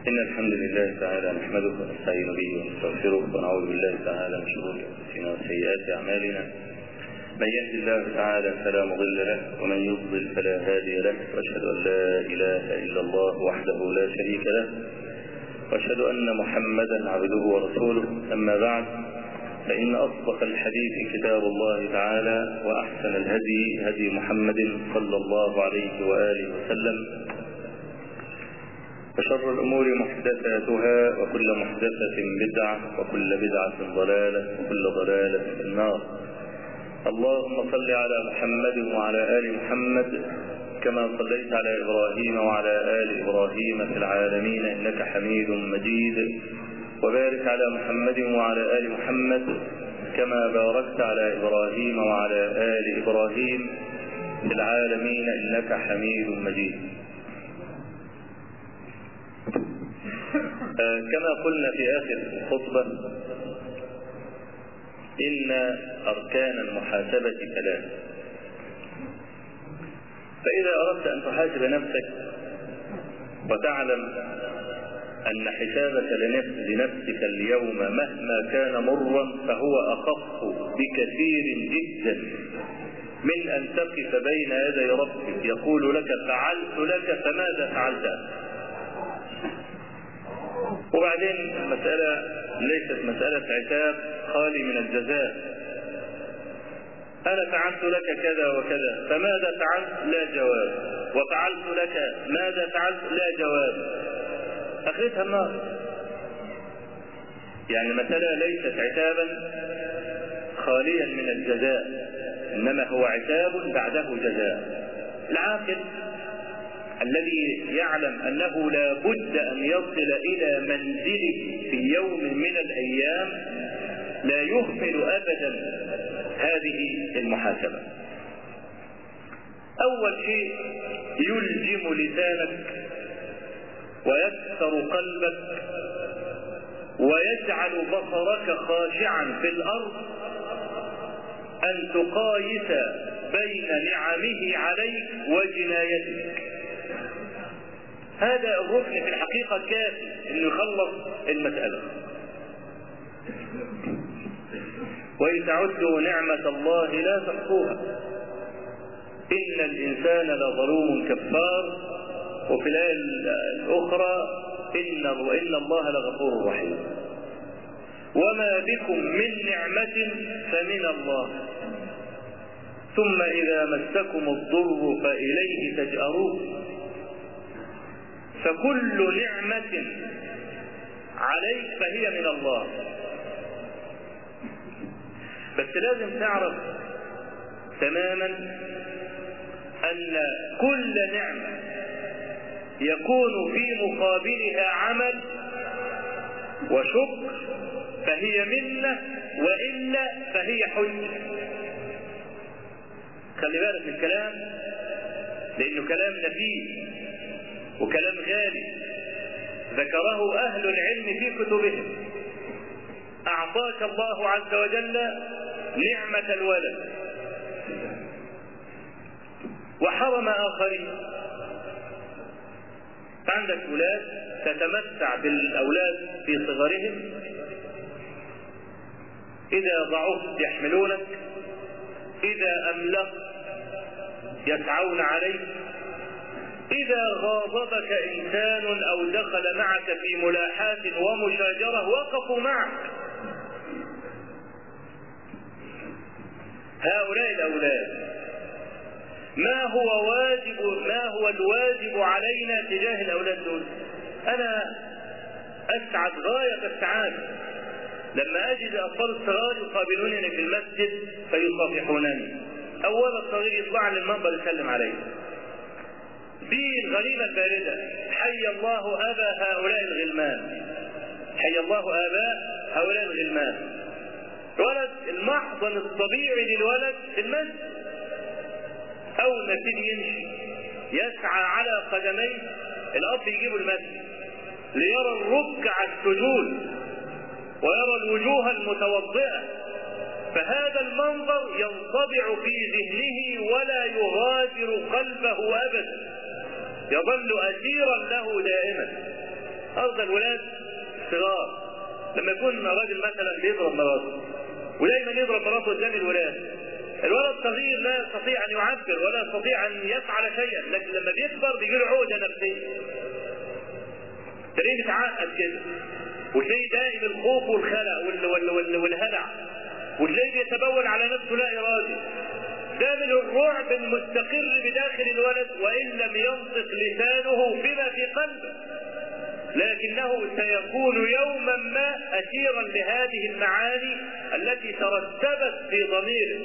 إن الحمد لله تعالى نحمده ونستعين به ونستغفره ونعوذ بالله تعالى من شرور أنفسنا وسيئات أعمالنا من يهد الله تعالى فلا مضل له ومن يضلل فلا هادي له وأشهد أن لا إله إلا الله وحده لا شريك له وأشهد أن محمدا عبده ورسوله أما بعد فإن أصدق الحديث كتاب الله تعالى وأحسن الهدي هدي محمد صلى الله عليه وآله وسلم وشر الأمور محدثاتها وكل محدثة بدعة وكل بدعة ضلالة وكل ضلالة في النار اللهم صل على محمد وعلى آل محمد كما صليت على إبراهيم وعلى آل إبراهيم في العالمين إنك حميد مجيد وبارك على محمد وعلى آل محمد كما باركت على إبراهيم وعلى آل إبراهيم في العالمين إنك حميد مجيد آه كما قلنا في آخر الخطبة إن أركان المحاسبة ثلاثة فإذا أردت أن تحاسب نفسك وتعلم أن حسابك لنفسك اليوم مهما كان مرا فهو أخف بكثير جدا من أن تقف بين يدي ربك يقول لك فعلت لك فماذا فعلت وبعدين المسألة ليست مسألة عتاب خالي من الجزاء أنا فعلت لك كذا وكذا فماذا فعلت لا جواب وفعلت لك ماذا فعلت لا جواب أخذتها النار يعني المسألة ليست عتابا خاليا من الجزاء إنما هو عتاب بعده جزاء العاقل الذي يعلم أنه لا بد أن يصل إلى منزله في يوم من الأيام لا يهمل أبدا هذه المحاسبة أول شيء يلجم لسانك ويكسر قلبك ويجعل بصرك خاشعا في الأرض أن تقايس بين نعمه عليك وجنايتك هذا الركن في الحقيقة كافي انه يخلص المسألة وإن تعدوا نعمة الله لا تحصوها إن الإنسان لظلوم كفار وفي الآية الأخرى إن وإن الله لغفور رحيم وما بكم من نعمة فمن الله ثم إذا مسكم الضر فإليه تجأرون فكل نعمة عليك فهي من الله بس لازم تعرف تماما أن كل نعمة يكون في مقابلها عمل وشكر فهي منة وإلا فهي حجة خلي بالك من الكلام لأنه كلام نفيس وكلام غالي ذكره أهل العلم في كتبهم أعطاك الله عز وجل نعمة الولد وحرم آخرين عندك أولاد تتمتع بالأولاد في صغرهم إذا ضعفت يحملونك إذا أملقت يسعون عليك إذا غاضبك إنسان أو دخل معك في ملاحاة ومشاجرة وقفوا معك هؤلاء الأولاد ما هو واجب ما هو الواجب علينا تجاه الأولاد دول أنا أسعد غاية السعادة لما أجد أطفال الصغار يقابلونني في المسجد فيصافحونني أول الصغير يطلع للمنبر يسلم علي دي الغريبة الباردة حي الله أبا هؤلاء الغلمان حي الله آباء هؤلاء الغلمان ولد المحضن الطبيعي للولد في المسجد أول ما يبتدي يمشي يسعى على قدميه الأب يجيبه المسجد ليرى الركع السجود ويرى الوجوه المتوضئة فهذا المنظر ينطبع في ذهنه ولا يغادر قلبه أبدا يظل أسيرا له دائما ارض الولاد صغار لما يكون راجل مثلا بيضرب مراته ودايما يضرب مراته قدام الولاد الولد صغير لا يستطيع ان يعبر ولا يستطيع ان يفعل شيئا لكن لما بيكبر بيجي له عقده نفسيه تلاقيه متعقد كده وتلاقيه دائم الخوف والخلع وال وال وال والهلع وتلاقيه بيتبول على نفسه لا ارادي ده من الرعب المستقر بداخل الولد وان لم ينطق لسانه بما في قلبه لكنه سيكون يوما ما اسيرا لهذه المعاني التي ترتبت في ضميره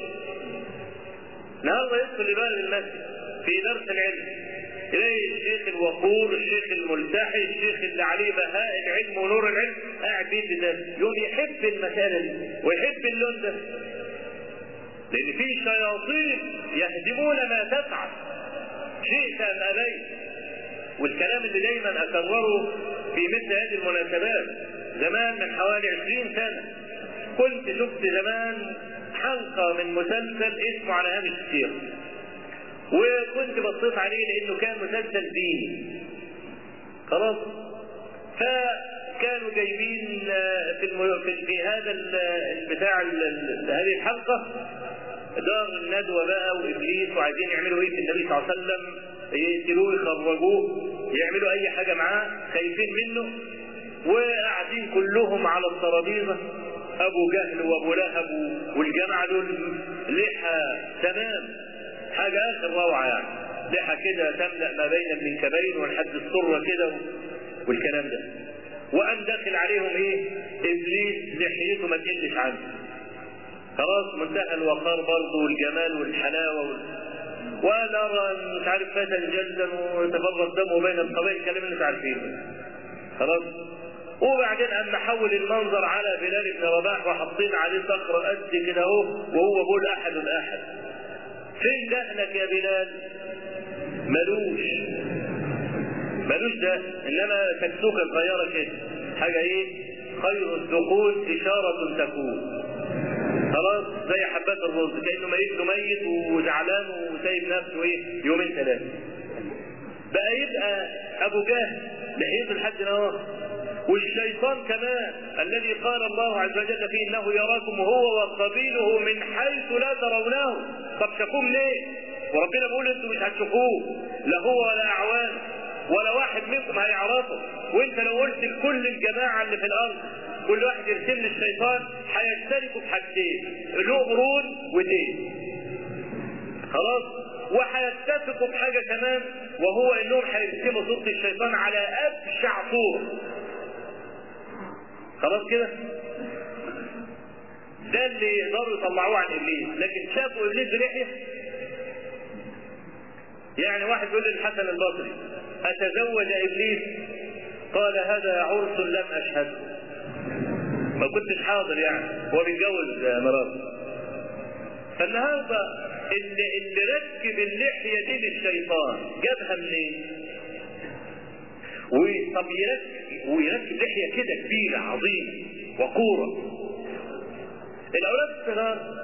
النهارده يدخل لباب المسجد في درس العلم تلاقي الشيخ الوقور الشيخ الملتحي الشيخ اللي عليه بهاء العلم ونور العلم قاعد بيد ده يوم يحب المكانه دي ويحب اللون ده لان في شياطين يهدمون ما تفعل شئت ام ابيت والكلام اللي دايما اكرره في مثل هذه المناسبات زمان من حوالي عشرين سنه كنت شفت زمان حلقه من مسلسل اسمه على هامش السيره وكنت بصيت عليه لانه كان مسلسل ديني خلاص فكانوا جايبين في المو... في, في هذا البتاع هذه الحلقه دار الندوه بقى وابليس وعايزين يعملوا ايه في النبي صلى الله عليه وسلم يقتلوه يخرجوه يعملوا اي حاجه معاه خايفين منه وقاعدين كلهم على الترابيزه ابو جهل وابو لهب والجماعه دول لحى تمام حاجه اخر روعه يعني لحى كده تملا ما بين المنكبين ولحد السره كده والكلام ده وقام داخل عليهم ايه ابليس لحيته ما تقلش عنه خلاص منتهى الوقار برضه والجمال والحلاوه وال... ونرى مش عارف فتى جدا ويتفرد دمه بين القبائل الكلام اللي انتوا عارفينه خلاص وبعدين قام محول المنظر على بلال بن رباح وحاطين عليه صخره قد كده اهو وهو بيقول احد احد فين دقنك يا بلال؟ ملوش ملوش ده انما تكسوكه صغيره كده حاجه ايه؟ خير الدخول اشاره تكون خلاص زي حبات الرز كانه ميت له ميت وزعلان وسايب نفسه ايه يومين ثلاثه بقى يبقى ابو جهل لحيته لحد نهار والشيطان كمان الذي قال الله عز وجل فيه انه يراكم هو وقبيله من حيث لا ترونه طب شافوه ليه؟ وربنا بيقول انتوا مش هتشوفوه لا هو ولا اعوان ولا واحد منكم هيعرفه وانت لو قلت لكل الجماعه اللي في الارض كل واحد يرسم لي الشيطان هيشتركوا في حاجتين له قرون ودين خلاص وهيتفقوا بحاجه كمان وهو انهم هيرسموا صوره الشيطان على ابشع صوره خلاص كده ده اللي يقدروا يطلعوه عن ابليس لكن شافوا ابليس بلحيه يعني واحد يقول للحسن البصري اتزوج ابليس قال هذا عرس لم اشهده ما كنتش حاضر يعني هو بيتجوز مراته فالنهارده اللي اللي ركب اللحيه دي للشيطان جابها منين؟ طب يركب ويركب لحيه كده كبيره عظيمه وقوره الاولاد الصغار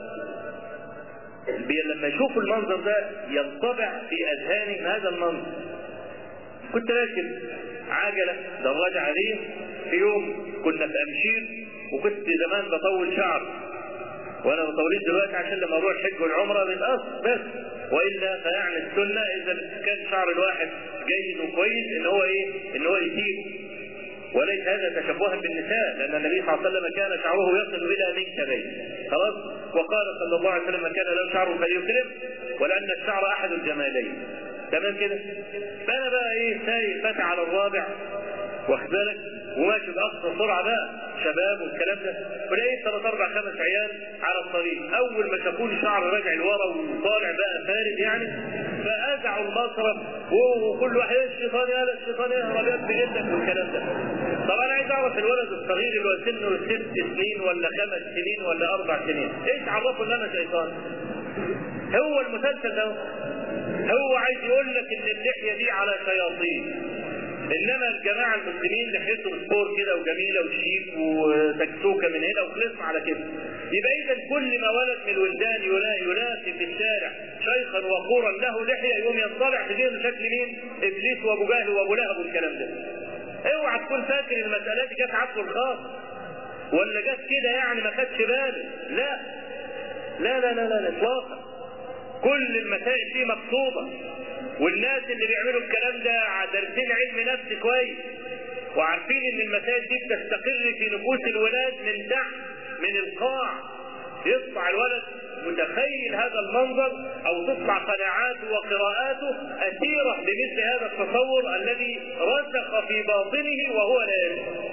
لما يشوفوا المنظر ده ينطبع في اذهانهم هذا المنظر كنت راكب عجله دراجه عاديه في يوم كنا في امشير وكنت زمان بطول شعر وانا ما بطوليش دلوقتي عشان لما اروح الحج والعمره بيتقص بس والا فيعني السنه اذا كان شعر الواحد جيد وكويس ان هو ايه؟ ان هو يسيبه وليس هذا تشبها بالنساء لان النبي صلى الله عليه وسلم كان شعره يصل الى منكبيه خلاص وقال صلى الله عليه وسلم من كان له شعر فليكرم ولان الشعر احد الجمالين تمام كده فانا بقى ايه سايق فتى على الرابع واخد بالك وماشي باقصى سرعه بقى شباب والكلام ده ولقيت ثلاث اربع خمس عيال على الطريق اول ما شافوني شعر راجع لورا وطالع بقى فارد يعني فازعوا المصرف وكل واحد يا الشيطان يا الشيطان يهرب يا بجدك والكلام ده طب انا عايز اعرف الولد الصغير اللي هو سنه ست سنين ولا خمس سنين ولا اربع سنين ايش عرفه ان انا شيطان هو المسلسل ده هو عايز يقول لك ان اللحيه دي على شياطين انما الجماعه المسلمين لحيتهم سبور كده وجميله وشيك وتكسوكه من هنا وخلصنا على كده يبقى اذا كل ما ولد من الولدان ينافي في الشارع شيخا وقورا له لحيه يقوم ينطلع في ذهنه شكل مين؟ ابليس وابو جهل وابو لهب والكلام ده اوعى تكون فاكر المسألة دي جت عبد الخاص ولا جت كده يعني ما خدش باله لا لا لا لا لا اطلاقا كل المسائل دي مقصودة والناس اللي بيعملوا الكلام ده دارسين علم نفس كويس وعارفين ان المسائل دي بتستقر في نفوس الولاد من تحت من القاع يطلع الولد متخيل هذا المنظر او تطلع قناعاته وقراءاته اثيره بمثل هذا التصور الذي رسخ في باطنه وهو لا يدري.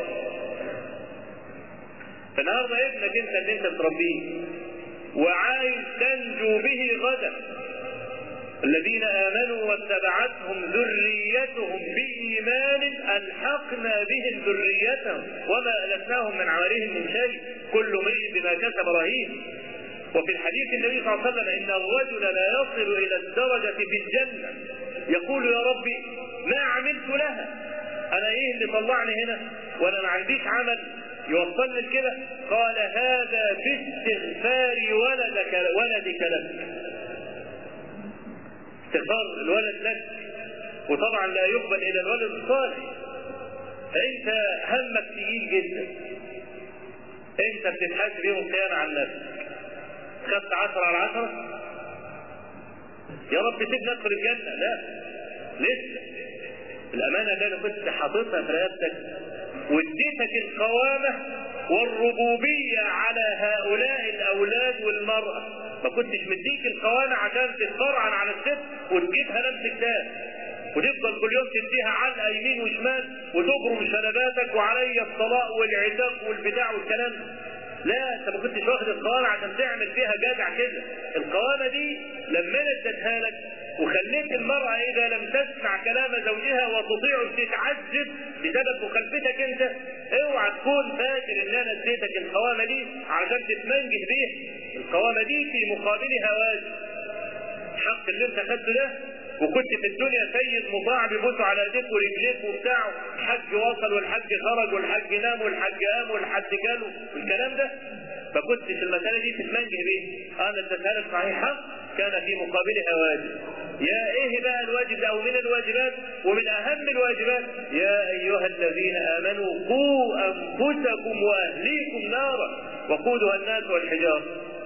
فالنهارده ابنك انت اللي انت تربيه وعايز تنجو به غدا الذين امنوا واتبعتهم ذريتهم بايمان الحقنا بهم ذريتهم وما التناهم من عملهم من شيء كل امرئ بما كسب رهين وفي الحديث النبي صلى الله عليه وسلم ان الرجل لا يصل الى الدرجه في الجنه يقول يا ربي ما عملت لها انا ايه اللي طلعني هنا وانا ما عنديش عمل يوصلني لكده قال هذا باستغفار ولدك ولدك لك استغفار الولد لك وطبعا لا يقبل الى الولد الصالح فانت همك تقيل جدا انت بتتحاسب يوم القيامه عن نفسك خدت عشرة على عشرة يا رب سيبني ادخل الجنة لا لسه الأمانة اللي أنا كنت حاططها في رقبتك واديتك القوامة والربوبية على هؤلاء الأولاد والمرأة ما كنتش مديك القوامة عشان تتفرعن على الست وتجيبها لمس كتاب وتفضل كل يوم تديها علقه يمين وشمال وتبرم شنباتك وعلي الطلاق والعتاق والبتاع والكلام لا انت ما كنتش واخد القوامة عشان تعمل فيها جدع كده القوامة دي لما انا اديتها لك وخليت المرأة إذا لم تسمع كلام زوجها وتطيعه تتعذب بسبب مخالفتك أنت اوعى تكون فاكر إن أنا اديتك القوامة دي علشان تتمنجه بيها القوامة دي في مقابلها واجب الحق اللي أنت خدته ده وكنت في الدنيا سيد مطاع بيبوسوا على ايديك ورجليك وبتاع الحج وصل والحج خرج والحج نام والحج قام والحج جاله والكلام ده ما كنتش المسألة دي تتمنجه بيه أنا اديتها لك صحيحة كان في مقابلها واجب يا ايه بقى الواجب ده او من الواجبات ومن اهم الواجبات يا ايها الذين امنوا قوا انفسكم واهليكم نارا وقودها الناس والحجاره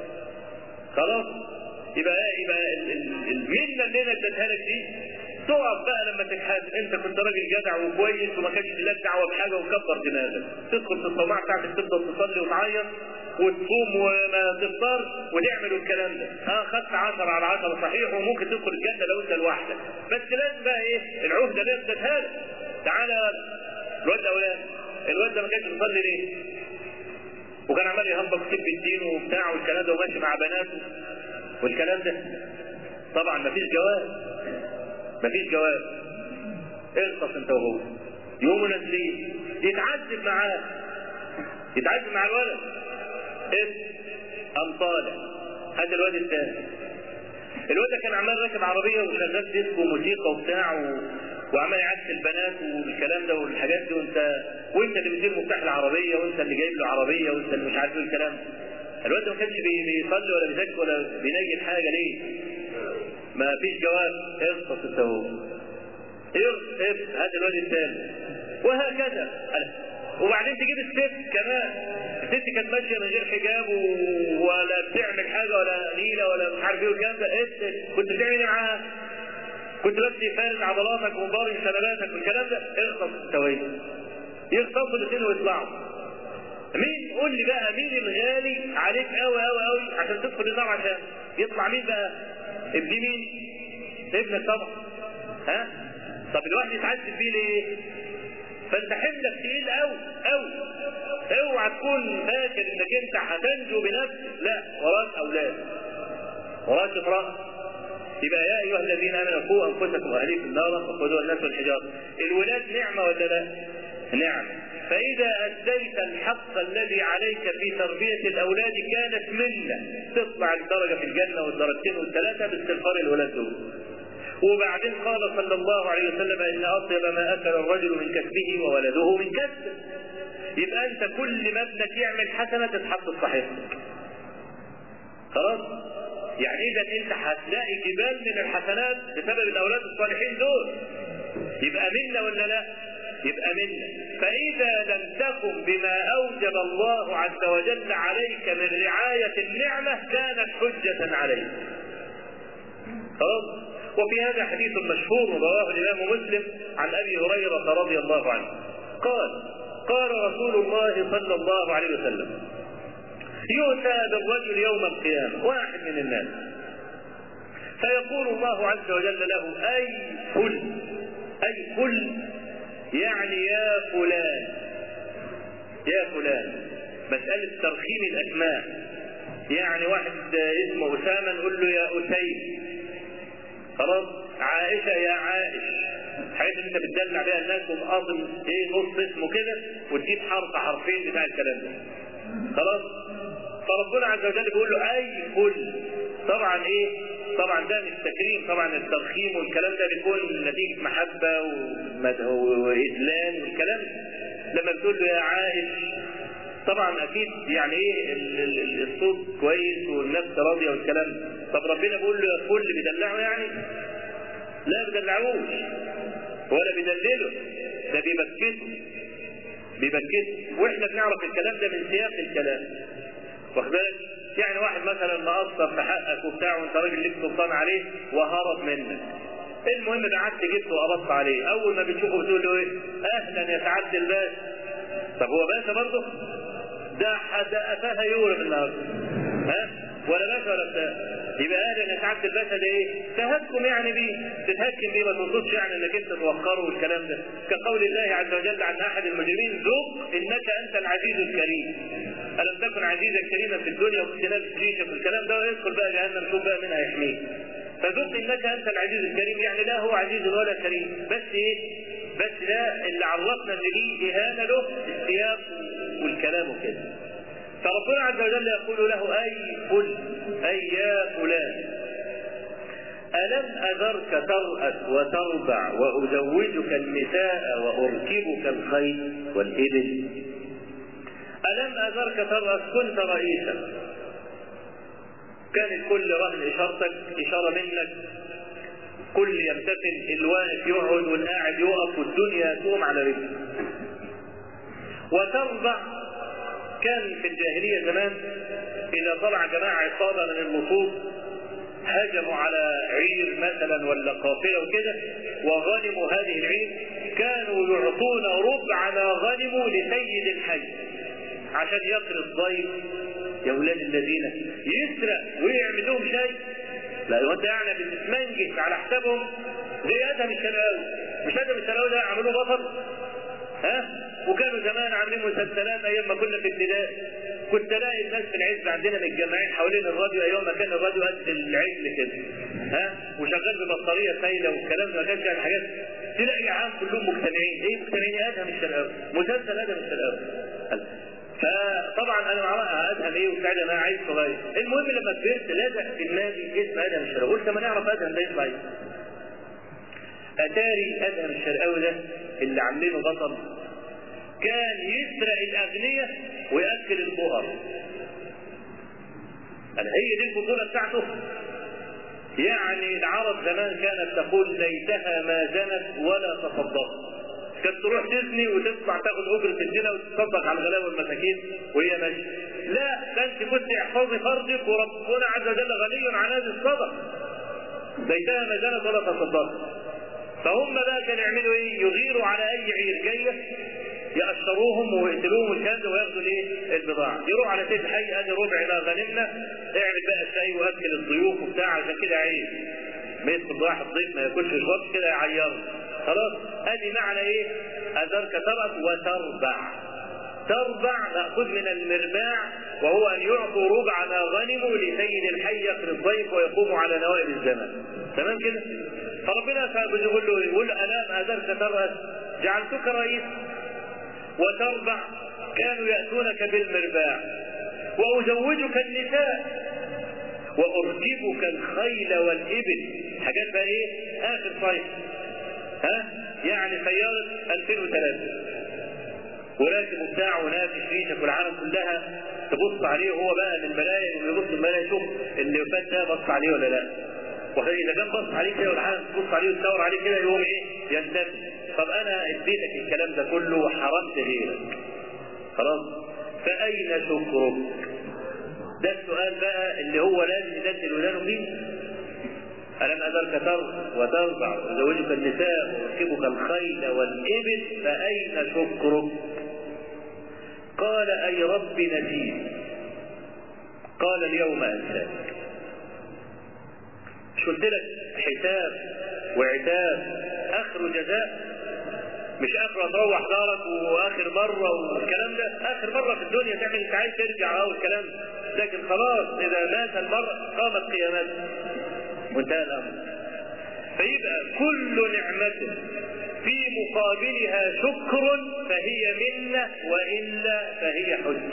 خلاص يبقى يبقى المنه اللي انا اديتها لك دي تقف بقى لما تتحاسب انت كنت راجل جدع وكويس وما كانش لك دعوه بحاجه وكبر دماغك تدخل في الصباح بتاعتك تفضل تصلي وتعيط وتصوم وما تفطر وتعمل الكلام ده اه خدت 10 على 10 صحيح وممكن تدخل الجنه لو انت لوحدك بس لازم بقى ايه العهده اللي اديتها لك تعالى الواد الاولاني الواد ده ما كانش بيصلي ليه؟ وكان عمال يهبط كتب الدين وبتاع والكلام ده وماشي مع بناته والكلام ده طبعا مفيش جواز مفيش جواز اغطس انت وهو يقوموا نازلين يتعذب معاه يتعذب مع الولد اف قام طالع هذا الواد الثاني الواد ده كان عمال راكب عربيه وشغال ديسكو وموسيقى وبتاع و... وعمال يعكس البنات والكلام ده والحاجات دي وانت وانت اللي بتدير مفتاح العربيه وانت اللي جايب له عربيه وانت اللي مش عارف ايه الكلام ده الواد ده ما كانش بيصلي ولا بيذاكر ولا بينيل حاجه ليه؟ ما فيش جواز اغطس انت هو اغطس هذا الواد الثاني وهكذا وبعدين تجيب الست كمان الست كانت ماشيه من غير حجاب و... ولا بتعمل حاجه ولا نيله ولا مش عارف ايه والكلام ده كنت بتعمل ايه معاها؟ كنت بس فارد عضلاتك ومباري شنباتك والكلام ده اغطس التويه يغطسوا الاثنين ويطلعوا مين قول لي بقى مين الغالي عليك قوي قوي قوي عشان تدخل النار عشان يطلع مين بقى؟ ابن مين؟ ابنك طبعا ها؟ طب الواحد يتعذب فيه ليه؟ فانت حملك تقيل قوي قوي اوعى تكون فاكر انك انت هتنجو بنفسك لا وراك اولاد وراك امراه يبقى يا ايها الذين امنوا قوا انفسكم واهليكم نارا وقودها الناس والحجاره الولاد نعمه ولا لا؟ نعمه فإذا أديت الحق الذي عليك في تربية الأولاد كانت منة تطلع الدرجة في الجنة والدرجتين والثلاثة باستغفار الولاد دول. وبعدين قال صلى الله عليه وسلم إن أطيب ما أكل الرجل من كسبه وولده من كسبه. يبقى أنت كل ما ابنك يعمل حسنة تتحط في صحيحتك. خلاص؟ يعني إذا أنت هتلاقي جبال من الحسنات بسبب الأولاد الصالحين دول. يبقى منا ولا لا؟ يبقى منك فإذا لم تكن بما أوجب الله عز وجل عليك من رعاية النعمة كانت حجة عليك خلاص وفي هذا حديث مشهور رواه الإمام مسلم عن أبي هريرة رضي الله عنه قال قال رسول الله صلى الله عليه وسلم يؤتى بالرجل يوم القيامة واحد من الناس فيقول الله عز وجل له أي كل أي كل يعني يا فلان يا فلان مسألة ترخيم الأسماء يعني واحد اسمه أسامة نقول له يا أسيد خلاص عائشة يا عائش حاجات انت بتدلع بيها الناس ومقاضم ايه نص اسمه كده وتجيب حرف حرفين بتاع الكلام ده خلاص فربنا عز وجل بيقول له اي كل طبعا ايه طبعا ده مش تكريم طبعا الترخيم والكلام ده بيكون نتيجة محبة وإذلال والكلام لما بتقول له يا عائش طبعا اكيد يعني ايه الصوت كويس والنفس راضيه والكلام طب ربنا بيقول له يا كل بيدلعه يعني لا بيدلعوش ولا بيدلله ده بيبكته بيبكته واحنا بنعرف الكلام ده من سياق الكلام واخد بالك يعني واحد مثلا مقصر في حقك وبتاع وانت راجل ليك سلطان عليه وهرب منك المهم بعت جبته وقبضت عليه اول ما بتشوفه بتقول له ايه اهلا يا سعاده الباشا طب هو باشا برضه ده حد افاها يورم النهارده ها ولا باشا ولا بتاع يبقى اهلا يا سعاده الباشا ده ايه؟ تهكم يعني بيه تتهكم بيه ما تقصدش يعني انك انت توقره والكلام ده كقول الله عز وجل عن احد المجرمين ذوق انك انت العزيز الكريم الم تكن عزيزا كريما في الدنيا وكنت لابس ريشه في الكلام ده ويدخل بقى جهنم شوف بقى منها يحميه فذوق انك انت العزيز الكريم يعني لا هو عزيز ولا كريم بس ايه؟ بس ده اللي عرفنا ان دي اهانه له السياق والكلام وكده فربنا عز وجل يقول له اي فل اي يا فلان ألم أذرك ترأس وتربع وأزوجك النساء وأركبك الخيل والإبل ألم أذرك ترأس كنت رئيسا كان الكل رهن إشارتك إشارة منك كل يمتثل الواقف يقعد والقاعد يقف والدنيا تقوم على رجله وتربع كان في الجاهلية زمان إذا طلع جماعة عصابة من اللصوص هجموا على عير مثلا ولا قافلة وكده وغنموا هذه العير كانوا يعطون ربع ما غنموا لسيد الحي عشان يقري الضيف يا ولاد الذين يسرق ويعمل لهم شيء لا هو انت يعني بتتمنجس على حسابهم زي ادهم الشرقاوي مش ادهم الشرقاوي ده عملوه بطل ها وكانوا زمان عاملين مسلسلات ايام ما كنا في ابتدائي كنت الاقي الناس في العز عندنا متجمعين حوالين الراديو ايام ما كان الراديو قد العجل كده ها وشغال ببطاريه سايله والكلام ده ما كانش يعني حاجات تلاقي عام كلهم مجتمعين ايه مجتمعين ادهم الشرقاوي مسلسل ادهم الشرقاوي فطبعا انا معاها ادهم ايه وساعتها انا عايز صغير المهم لما كبرت لازق في دماغي اسم ادهم الشرقاوي قلت ما نعرف ادهم ده يطلع ايه اتاري ادهم الشرقاوي ده اللي عاملينه بطل كان يسرق الاغنياء وياكل البهر هل هي دي البطوله بتاعته يعني العرب زمان كانت تقول ليتها ما زنت ولا تصدقت كانت تروح تزني وتطلع تاخد اجره الزنا وتتصدق على الغلابه والمساكين وهي ماشيه. لا ده انت كنت احفظي فرجك وربنا عز وجل غني عن هذه الصدقه. ليتها ما زنت ولا تصدقت. فهم بقى كانوا يعملوا ايه؟ يغيروا على اي عير جايه يأشروهم ويقتلوهم والكلام ده وياخدوا الايه؟ البضاعة. يروح على سيد الحي ادي ربع ما غنمنا اعمل بقى شاي واكل الضيوف وبتاع عشان كده عيب. ما يدخل واحد ضيف ما ياكلش يشربش كده يعيره. خلاص؟ ادي معنى ايه؟ اذرك ترك وتربع. تربع مأخوذ من المرباع وهو أن يعطوا ربع ما غنموا لسيد الحي يقري الضيف ويقوم على نوائب الزمن. تمام كده؟ فربنا يقول له يقول ألام أذرك ترأس جعلتك رئيس وتربع كانوا يأتونك بالمرباع وأزوجك النساء وأركبك الخيل والإبل حاجات بقى إيه آخر صيف ها يعني سيارة 2003 وراكب وبتاع ونافش ريشك والعالم كلها تبص عليه وهو بقى من الملاية يبص الملاية يشوف اللي فات ده بص عليه ولا لا وإذا كان بص عليه كده والعالم تبص عليه وتدور عليه كده يقوم إيه ينتفي طب انا اديتك الكلام ده كله وحرمت غيرك خلاص فاين شكرك ده السؤال بقى اللي هو لازم يدلل ودانه بيه ألم أذرك ترضى وترضع وزوجك النساء ويركبك الخيل والإبل فأين شكرك؟ قال أي رب نسيت قال اليوم أنساك مش قلت لك حساب وعتاب آخر جزاء مش اخر تروح دارك واخر مره والكلام ده اخر مره في الدنيا تعمل انت عايز ترجع اه والكلام ده لكن خلاص اذا مات المرء قامت قيامته وانتهى الامر فيبقى كل نعمة في مقابلها شكر فهي منة وإلا فهي حزن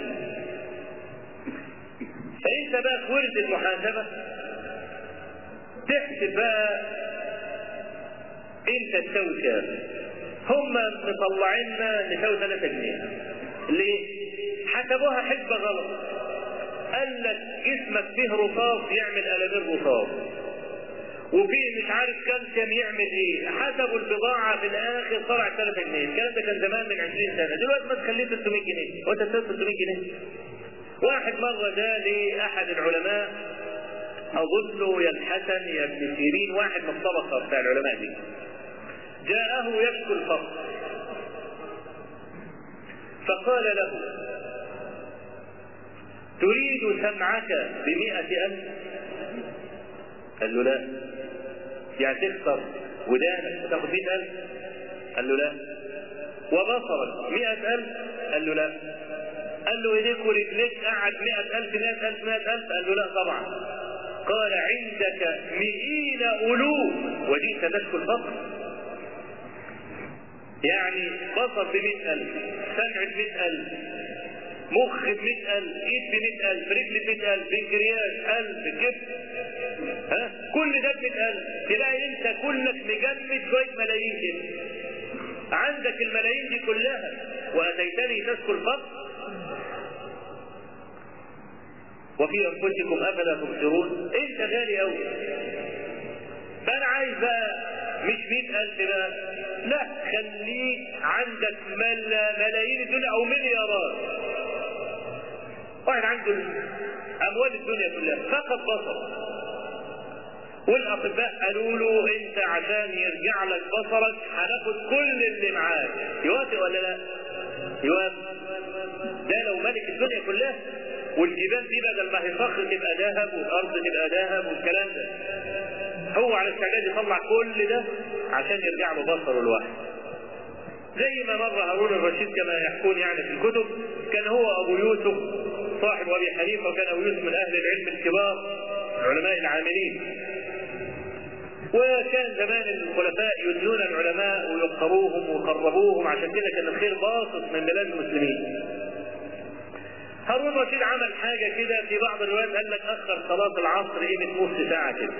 فأنت بقى في ورد المحاسبة تحسب بقى أنت تساوي كام هم مطلعيننا نساوي 3 جنيه ليه؟ حسبوها حسبة غلط قال لك جسمك فيه رصاص يعمل قلبين رصاص وفي مش عارف كالسيوم يعمل ايه حسبوا البضاعة في الاخر طلع 3 جنيه الكلام ده كان زمان من 20 سنة دلوقتي ما تخليه 300 جنيه وانت تساوي 300 جنيه واحد مرة ده لأحد العلماء أظن له يا الحسن يا ابن سيرين واحد من الطبقة بتاع العلماء دي جاءه يشكو الفقر فقال له تريد سمعك بمئة ألف قال له لا يعني تخسر ودانك وتاخد مئة ألف قال له لا وبصرك مئة ألف قال له لا قال له ايديك ورجليك قعد مئة ألف مئة ألف مئة ألف قال له لا طبعا قال عندك مئين ألوف وجئت تشكو الفقر يعني بصر بمئة ألف سمع بمئة ألف مخ بمئة ألف إيد بمئة ألف رجل بمئة ألف بنكرياس قلب جبت ها كل ده بمئة ألف تلاقي أنت كلك مجمد شوية ملايين كده عندك الملايين دي كلها وأتيتني تشكو الفقر وفي أنفسكم أفلا تبصرون أنت غالي أوي فأنا عايز بقى مش مئة ألف بقى لا خليك عندك ملا ملايين الدنيا أو مليارات واحد عنده أموال الدنيا كلها فقط بصر والأطباء قالوا له أنت عشان يرجع لك بصرك هناخد كل اللي معاك يوافق ولا لا؟ يوافق ده لو ملك الدنيا كلها والجبال دي بدل ما هي صخر تبقى ذهب والارض تبقى ذهب والكلام ده هو على استعداد يطلع كل ده عشان يرجع له بصره لوحده زي ما مر هارون الرشيد كما يحكون يعني في الكتب كان هو ابو يوسف صاحب ابي حنيفه وكان ابو يوسف من اهل العلم الكبار العلماء العاملين وكان زمان الخلفاء يدنون العلماء ويقروهم ويقربوهم عشان كده كان الخير باسط من بلاد المسلمين هارون الرشيد عمل حاجة كده في بعض الروايات قال لك أخر صلاة العصر قيمة نص ساعة كده.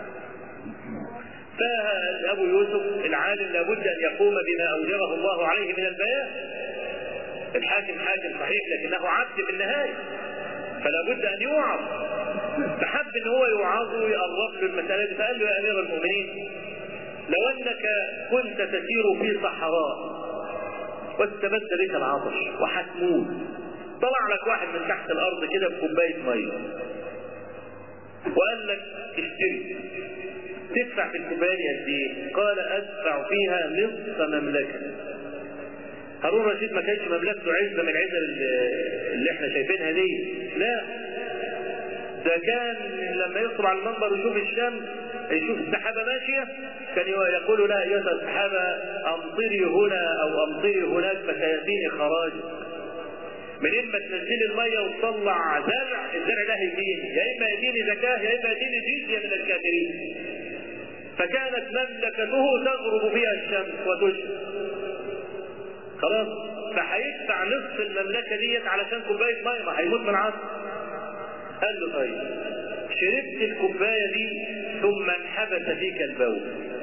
فأبو يوسف العالم لابد أن يقوم بما أوجبه الله عليه من البيان. الحاكم حاكم صحيح لكنه عبد في النهاية. فلا بد أن يوعظ. فحب أن هو يوعظه ويقرب له المسألة دي فقال له يا أمير المؤمنين لو أنك كنت تسير في صحراء واستبد بك العطش وحتموت طلع لك واحد من تحت الارض كده بكوبايه ميه وقال لك اشتري تدفع في الكوبايه دي قد ايه؟ قال ادفع فيها نصف مملكه هارون رشيد ما كانش مملكته عزه من العزل اللي احنا شايفينها دي لا ده كان لما يدخل على المنبر ويشوف الشمس يشوف السحابة ماشية كان يقول لا أيها السحابة أمطري هنا أو أمطري هناك فسيأتيني خراج منين ما تنزلي الميه وتطلع زرع الزرع ده هيجيني يا اما يديني زكاه يا اما يديني جزيه من الكافرين فكانت مملكته تغرب فيها الشمس وتشرق خلاص فهيدفع نصف المملكه ديت علشان كوبايه ميه ما هيموت من عصر قال له طيب شربت الكوبايه دي ثم انحبس فيك البول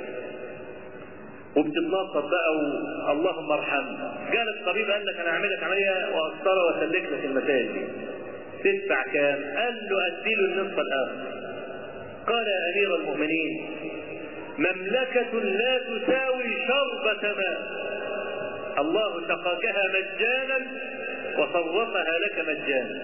وبتتنطط بقى و... اللهم ارحمنا قال الطبيب قال لك انا اعمل لك عمليه واسطره واسلك لك المسائل دي تدفع كام؟ قال له ادي له النصف الاخر قال يا امير المؤمنين مملكة لا تساوي شر شربة ماء الله سقاكها مجانا وصرفها لك مجانا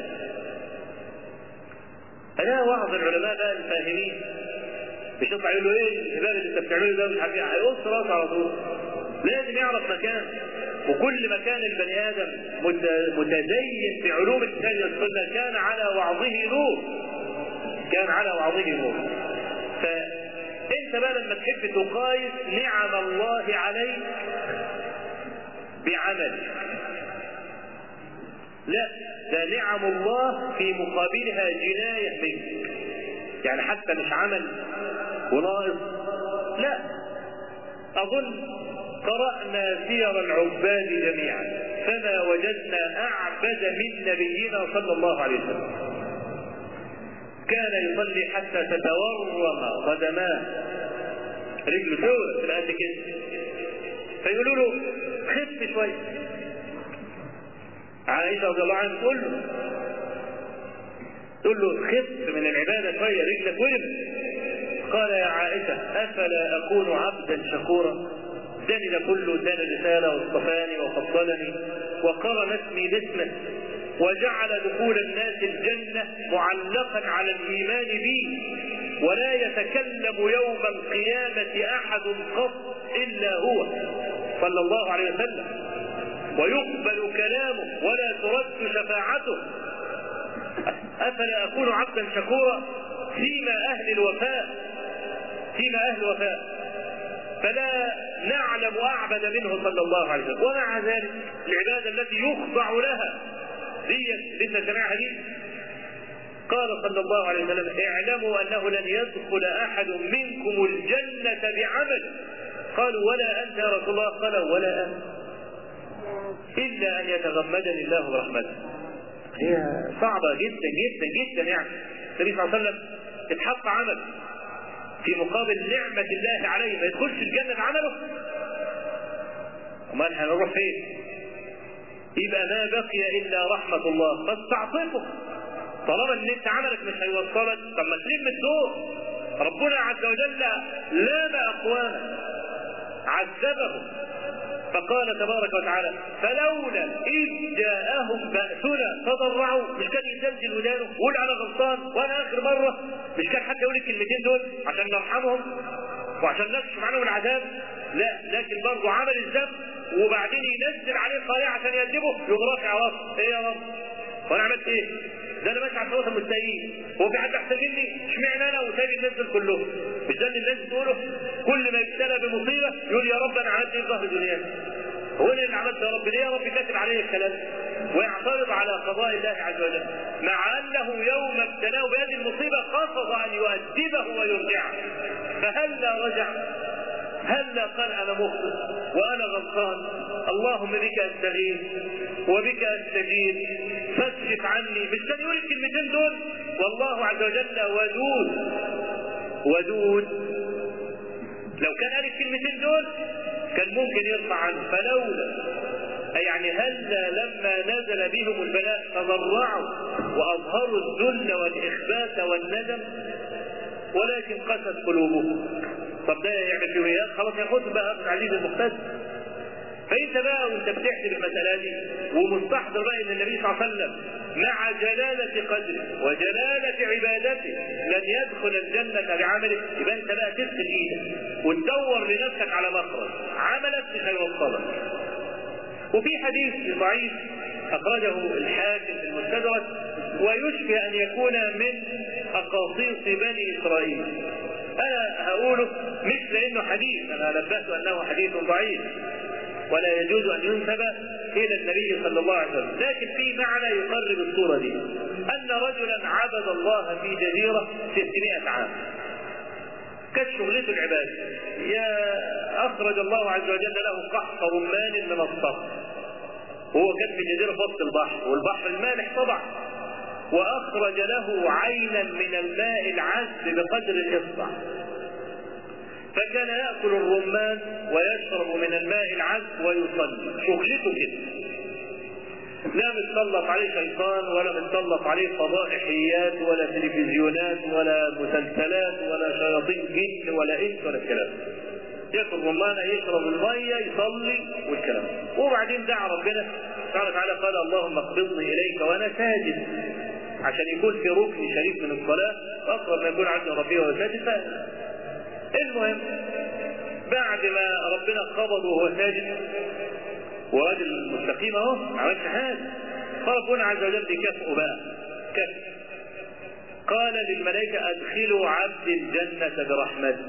أنا وعظ العلماء بقى الفاهمين مش يطلع يقول له ايه الهبال اللي انت بتعمله ده مش عارف ايه هيقص راسه على طول لازم يعرف مكان وكل ما كان البني ادم متدين في علوم الكتاب والسنه كان على وعظه نور كان على وعظه نور فانت بقى لما تحب تقايس نعم الله عليك بعمل لا ده نعم الله في مقابلها جناية منك يعني حتى مش عمل وناقص لا أظن قرأنا سير العباد جميعا فما وجدنا أعبد من نبينا صلى الله عليه وسلم كان يصلي حتى تتورم قدماه رجله سودة تبقى قد كده فيقولوا له خف شوية عائشة رضي الله عنها تقول له تقول له خف من العبادة شوية رجلك ورم قال يا عائشة أفلا أكون عبدا شكورا اداني ده كله اداني رسالة واصطفاني وفضلني وقرن اسمي باسمه وجعل دخول الناس الجنة معلقا على الإيمان بي ولا يتكلم يوم القيامة أحد قط إلا هو صلى الله عليه وسلم ويقبل كلامه ولا ترد شفاعته أفلا أكون عبدا شكورا فيما أهل الوفاء فيما أهل الوفاء فلا نعلم أعبد منه صلى الله عليه وسلم ومع ذلك العبادة التي يخضع لها دي لسه سمعها دي قال صلى الله عليه وسلم اعلموا أنه لن يدخل أحد منكم الجنة بعمل قالوا ولا أنت يا رسول الله قال ولا أنت إلا أن يتغمدني الله برحمته هي صعبة جدا جدا جدا يعني النبي صلى الله عليه وسلم اتحط عمل في مقابل نعمة الله عليه ما يدخلش الجنة بعمله امال هنروح فين؟ يبقى ما بقي الا رحمة الله فاستعطفه طالما ان انت عملك مش هيوصلك طب ما تلم الدور ربنا عز وجل لام اقواما عذبهم فقال تبارك وتعالى فلولا إذ جاءهم بأسنا تضرعوا مش كان يسلسل ودانه ويقول أنا غلطان وأنا آخر مرة مش كان حتى يقول الكلمتين دول عشان نرحمهم وعشان نكشف عنهم العذاب لا لكن برضه عمل الذنب وبعدين ينزل عليه القارئ عشان يأدبه يقوم رافع راسه ايه يا رب وانا عملت ايه؟ ده انا ماشي على صراط المستقيم هو في حد احسن مني؟ اشمعنى انا وسايب الناس دول كلهم؟ مش ده اللي الناس بتقوله؟ كل ما يبتلى بمصيبه يقول يا رب انا عملت ايه في ظهر دنياي؟ هو انا اللي عملت يا رب ليه يا رب كاتب علي الكلام ويعترض على قضاء الله عز وجل مع انه يوم ابتلاه بهذه المصيبه قصد ان يؤدبه ويرجعه فهلا رجع هلا قال انا مخطئ وانا غلطان اللهم بك استغيث وبك استجيب فاكشف عني مش كان يقول الكلمتين دول والله عز وجل ودود ودود لو كان قال الكلمتين دول كان ممكن يرفع عنه فلولا يعني هلا لما نزل بهم البلاء تضرعوا واظهروا الذل والاخبات والندم ولكن قست قلوبهم طب ده يعمل فيه ايه؟ خلاص ياخد بقى العزيز المقتدر فانت بقى وانت بتحسب المساله دي ومستحضر بقى ان النبي صلى الله عليه وسلم مع جلالة قدره وجلالة عبادته لن يدخل الجنة بعمله يبقى انت بقى تغسل ايدك وتدور لنفسك على مخرج عملك مش هيوصلك وفي حديث ضعيف اخرجه الحاكم في المستدرك ويشبه ان يكون من اقاصيص بني اسرائيل انا هقوله مش لانه حديث انا نبهت انه حديث ضعيف ولا يجوز ان ينسب الى النبي صلى الله عليه وسلم لكن في معنى يقرب الصوره دي ان رجلا عبد الله في جزيره 600 عام كانت شغلته العباده يا اخرج الله عز وجل له قحط رمان من الصخر وهو كان في جزيره في وسط البحر والبحر المالح طبعا واخرج له عينا من الماء العذب بقدر الاصبع فكان ياكل الرمان ويشرب من الماء العذب ويصلي شغلته كده لا متسلط عليه شيطان ولا متسلط عليه فضائحيات ولا تلفزيونات ولا مسلسلات ولا شياطين جن ولا انس ولا الكلام ياكل رمانه يشرب الميه يصلي والكلام وبعدين دعا ربنا سبحانه وتعالى قال اللهم اقبضني اليك وانا ساجد عشان يكون في ركن شريف من الصلاه واقرب ما يكون عبد ربي وهو ساجد المهم بعد ما ربنا قبضه وهو ساجد وراجل مستقيم اهو ما عملش حاجه فربنا عز وجل بكفئه بقى كفء قال للملائكة أدخلوا عبد الجنة برحمته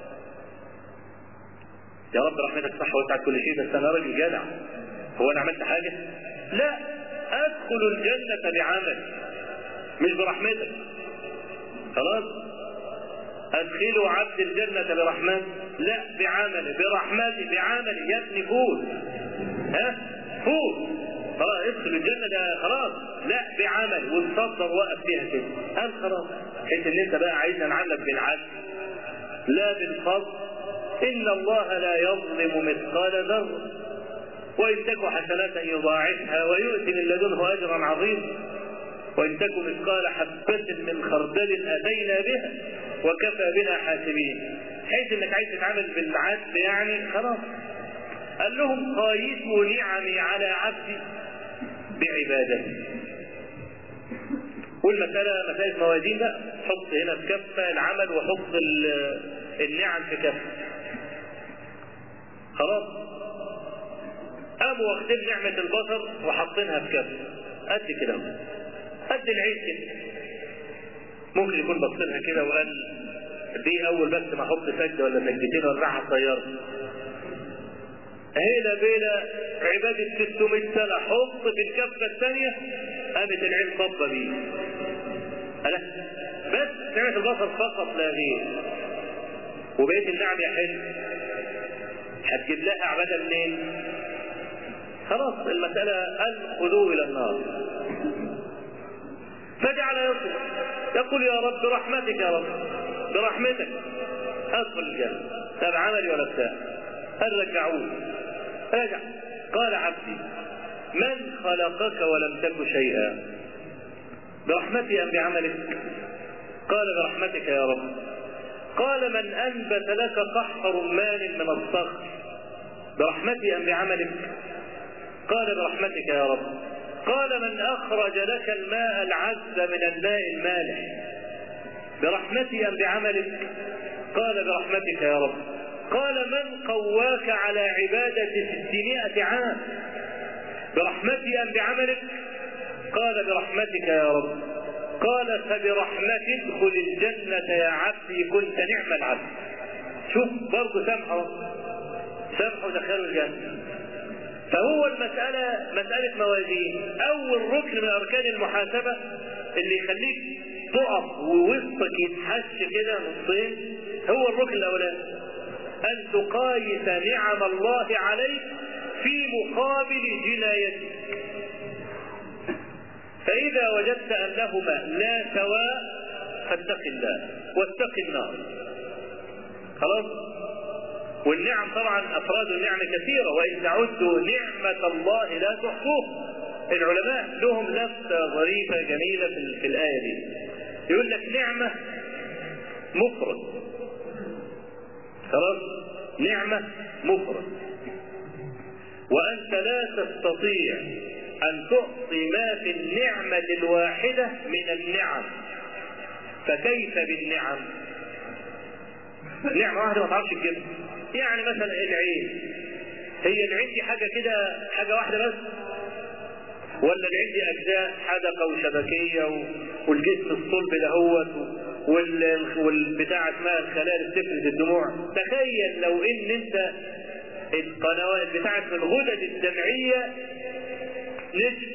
يا رب رحمتك صح وسعت كل شيء بس أنا راجل جدع هو أنا عملت حاجة؟ لا أدخل الجنة بعمل مش برحمتك خلاص أدخلوا عبد الجنة برحمته لا بعمل برحمتي بعمل يا ابني فوز ها فوز خلاص ادخل الجنة ده خلاص لا بعمل وتصدر وقف فيها كده قال خلاص حيث ان انت بقى عايزنا نعلق بالعدل لا بالفضل ان الله لا يظلم مثقال ذرة وان تك حسنة يضاعفها ويؤتي من لدنه اجرا عظيما وان تك مثقال حبة من خردل اتينا بها وكفى بنا حاسبين حيث انك عايز تتعامل بالعدل يعني خلاص قال لهم قايسوا نعمي على عبدي بعبادتي والمسألة مسألة موازين بقى حط هنا في كفة العمل وحط النعم في كفة خلاص قاموا واخدين نعمة البصر وحاطينها في كفة قد كده قد العيد كده ممكن يكون بصينها كده وقال دي اول بس ما احط سجده ولا سجدتين ولا الطياره هيلا بيلا عبادة 600 سنة حط في الكفة الثانية قامت العين صبة بيه ألا بس نعمة البصر فقط لا غير وبقيت النعم يا حلو هتجيب لها عبادة منين؟ خلاص المسألة قال خذوه إلى النار فجعل يصرخ يقول يا رب برحمتك يا رب برحمتك ادخل الجنة لا بعملي ولا بتاع قال رجعوه رجع قال عبدي من خلقك ولم تك شيئا برحمتي ام بعملك قال برحمتك يا رب قال من انبت لك قحط رمان من الصخر برحمتي ام بعملك قال برحمتك يا رب قال من اخرج لك الماء العذب من الماء المالح برحمتي ام بعملك قال برحمتك يا رب قال من قواك على عبادة ستمائة عام برحمتي أم بعملك قال برحمتك يا رب قال فبرحمتي ادخل الجنة يا عبدي كنت نعم العبد شوف برضه سامحه سامحه دخلوا الجنة فهو المسألة مسألة موازين أول ركن من أركان المحاسبة اللي يخليك تقف ووسطك يتحش كده نصين هو الركن الأولاني أن تقايس نعم الله عليك في مقابل جنايتك فإذا وجدت أنهما لا سواء فاتق الله واتق النار خلاص والنعم طبعا أفراد النعم كثيرة وإن تعدوا نعمة الله لا تحصوها العلماء لهم لفتة ظريفة جميلة في, في الآية دي يقول لك نعمة مفرد خلاص نعمة مفرد وأنت لا تستطيع أن تعطي ما في النعمة الواحدة من النعم فكيف بالنعم نعمة واحدة ما تعرفش تجيبها يعني مثلا العين هي العين دي حاجة كده حاجة واحدة بس ولا العين دي أجزاء حدقة وشبكية والجسم الصلب دهوت والبتاع اسمها الخلايا اللي بتفرز الدموع تخيل لو ان انت القنوات بتاعت الغدد الدمعية نجم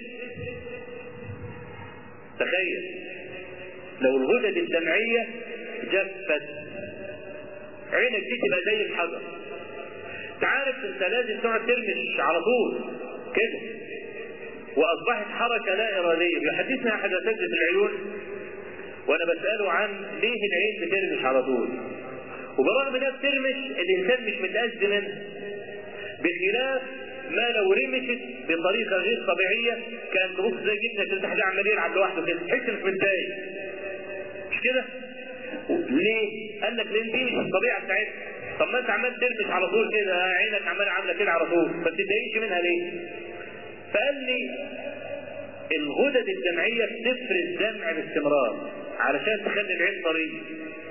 تخيل لو الغدد الدمعية جفت عينك دي تبقى زي الحجر تعرف انت لازم تقعد ترمش على طول كده واصبحت حركة لا ارادية بيحدثنا احد اساتذة العيون وانا بسأله عن ليه العين بترمش على طول وبرغم انها بترمش الانسان مش متأذي منها بخلاف ما لو رمشت بطريقه غير طبيعيه كان تبص زي جبنه كده تحت عمال يلعب لوحده كده تحس انك متضايق مش كده؟ ليه؟ قال لك لان دي مش الطبيعه بتاعتها طب ما انت عمال تلبس على طول كده عينك عماله عامله كده على طول ما بتتضايقش منها ليه؟ فقال لي الغدد الدمعيه بتفرز دمع باستمرار علشان تخلي العين طريه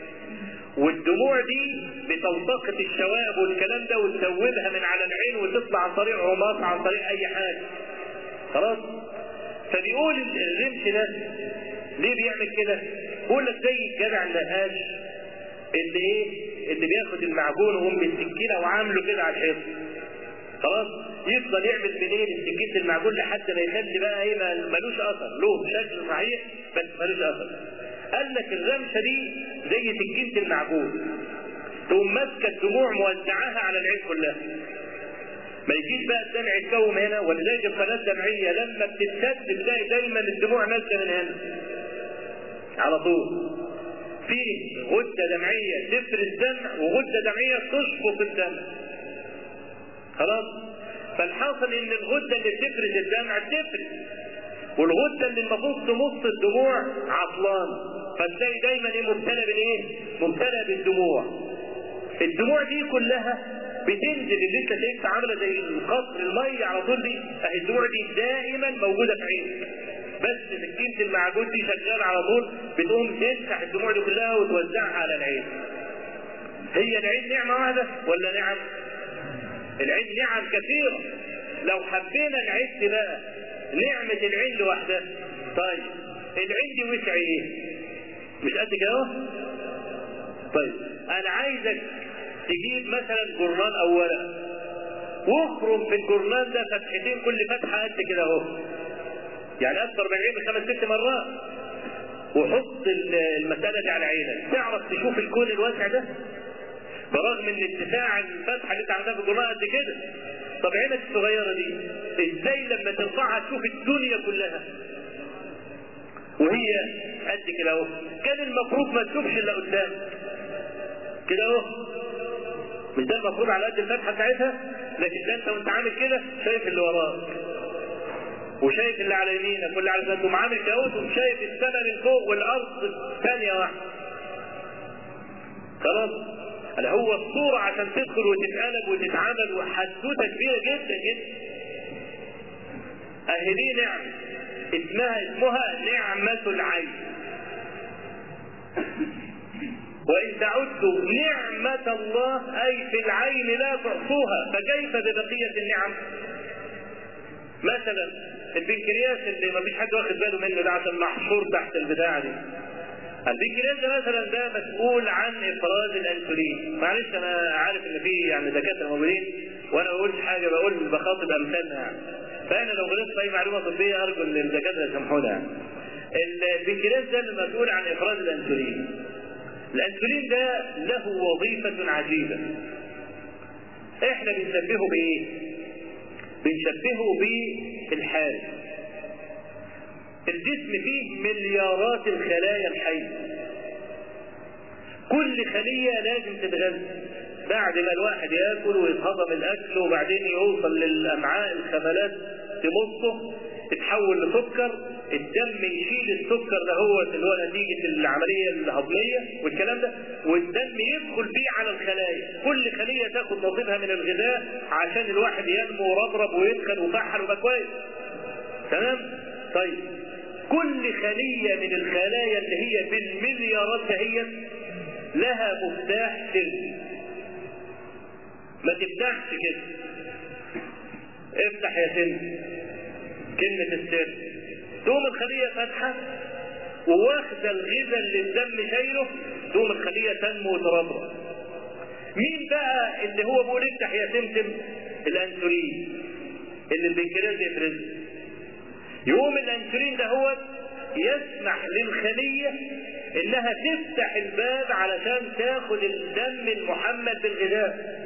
والدموع دي بتلتقط الشوائب والكلام ده وتسوبها من على العين وتطلع عن طريق عماص عن طريق اي حاجه خلاص فبيقول الرمش ده ليه بيعمل كده؟ بيقول لك زي الجدع النقاش اللي ايه؟ اللي بياخد المعجون ويقوم بالسكينه وعامله كده على الحيط. خلاص؟ يفضل يعمل بالايه؟ بسكينه المعجون لحد ما يخلي بقى ايه ملوش اثر، له شكل صحيح بس ملوش اثر. قال لك الرمشه دي زي سكينه المعجون. تقوم ماسكه الدموع موزعاها على العين كلها. ما يجيش بقى الدمع يتكوم هنا ولذلك القناه الدمعيه لما بتتسد بتلاقي دايما الدموع نازله من هنا. على طول. في غده دمعيه تفرز دمع وغده دمعيه تشفط الدمع. خلاص؟ فالحاصل ان الغده اللي بتفرز الدمع بتفرز. والغده اللي المفروض تمص الدموع عطلانه. فتلاقي دايما ايه مبتلى بالايه؟ مبتلى بالدموع. الدموع دي كلها بتنزل اللي انت شايفها عامله زي القطر الميه على طول دي اهي الدموع دي دائما موجوده في عينك بس سكينه المعجون دي شغاله على طول بتقوم تمسح الدموع دي كلها وتوزعها على العين هي العين نعمه واحده ولا نعم؟ العين نعم كثيره لو حبينا نعد بقى نعمه العين لوحدها طيب العين دي وسع ايه؟ مش قد كده طيب انا عايزك تجيب مثلا جرنان او ورقه واخرم في الجرنان ده فتحتين كل فتحه قد كده اهو يعني اكثر من عين بخمس ست مرات وحط المساله دي على عينك تعرف تشوف الكون الواسع ده برغم ان اتساع الفتحه اللي انت عملتها في الجرنان قد كده طب عينك الصغيره دي ازاي لما ترفعها تشوف الدنيا كلها وهي قد كده اهو كان المفروض ما تشوفش الا قدام كده اهو مش ده المفروض على قد الفتحه بتاعتها لكن ده انت وانت عامل كده شايف اللي وراك وشايف اللي على يمينك واللي على شمالك وعامل كده وشايف السماء من فوق والارض ثانيه واحده خلاص هذا هو الصورة عشان تدخل وتتقلب وتتعمل وحدوته كبيرة جدا جدا. أهي دي نعمة اسمها اسمها نعمة العين. وإن تعدوا نعمة الله أي في العين لا تحصوها فكيف ببقية النعم؟ مثلا البنكرياس اللي ما فيش حد واخد باله منه ده عشان محشور تحت البتاعة دي. البنكرياس ده مثلا ده مسؤول عن افراز الانسولين معلش انا عارف ان في يعني دكاتره موجودين وانا ما بقولش حاجه بقول بخاطب امثالنا يعني فانا لو غلطت في اي معلومه طبيه ارجو ان الدكاتره يسامحونا يعني البنكرياس ده المسؤول عن افراز الانسولين الانسولين ده له وظيفه عجيبه احنا بنشبهه بايه بنشبهه بالحارس الجسم فيه مليارات الخلايا الحية كل خلية لازم تتغذى بعد ما الواحد ياكل ويتهضم الاكل وبعدين يوصل للامعاء الخبلات تمصه تتحول لسكر الدم يشيل السكر ده هو اللي هو نتيجة العملية الهضمية والكلام ده والدم يدخل بيه على الخلايا كل خلية تاخد نصيبها من الغذاء عشان الواحد ينمو وربرب ويدخل ويفحل ويبقى كويس تمام طيب كل خلية من الخلايا اللي هي بالمليارات دهيت لها مفتاح سري ما تفتحش كده افتح يا سن كلمة السر تقوم الخلية فاتحة وواخدة الغذاء اللي الدم شايله تقوم الخلية تنمو وتربرب مين بقى اللي هو بيقول افتح يا سمسم الانسولين اللي البنكرياس يفرزه يقوم الانسولين ده هو يسمح للخلية انها تفتح الباب علشان تاخد الدم المحمل بالغذاء